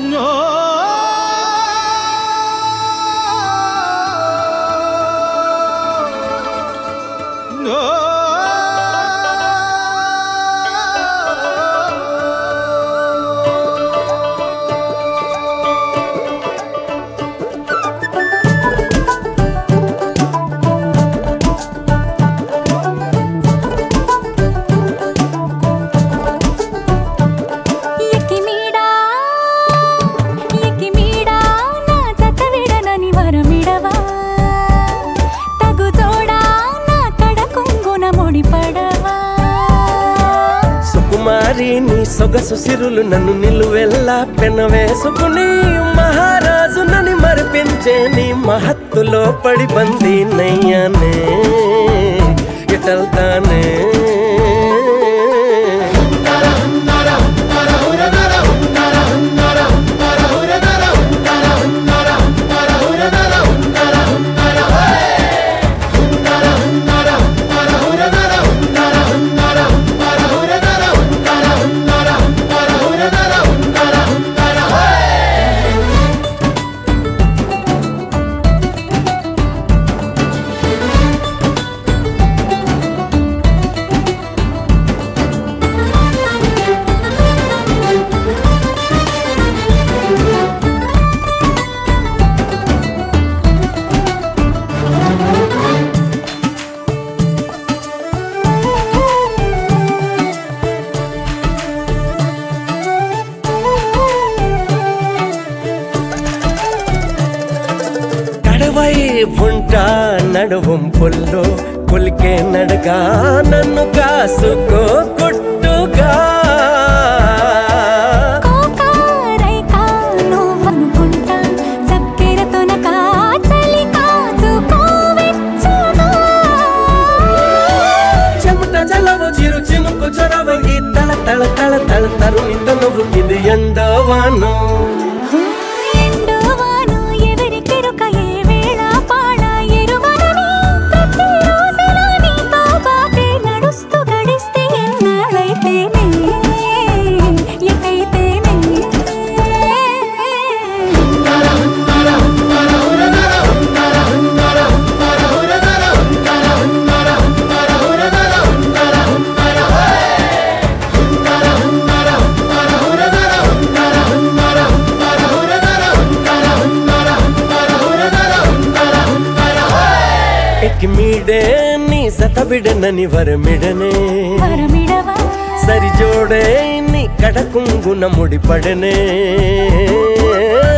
ఎక్కిమీడా ఎక్కిమీడా నా జత విడనని వరమిడవా తగుతోడా నా కడ కొంగున ముడిపడవా సుకుమారి నీ సొగసు సిరులు నన్ను నిలువెల్లా పెనవేసుకుని మహారాజు నని మరిపించే నీ మహత్తులో పడి బంది నయ్యానే ఇటల్తానే కడవై ఉంటా నడువం పొల్లో పులికే నడగా నన్ను కాసుకో కొట్టుగా కోకారైకా నువ్వనుకుంటా చక్కెర తొనక చలి కాచుకోవెచ్చగా చెమట జలవు చిరు చినుకు చొరవ ఈ తల తల తల తల తరుణి తనువు ఇది ఎండవాను ఎండువాను ఎవరికెరుక ఏ వేళ పాడ ఎరువనని ప్రతిరోజులా నీతో బాటే నడుస్తూ గడిస్తే ఎన్నాళ్ళైతేనే ఎటైతేనే ఎక్కి మీడే నీ సత బిడనని వరమిడనే వరమిడవా సరి జోడే నీ కడకుంగున ముడిపడనే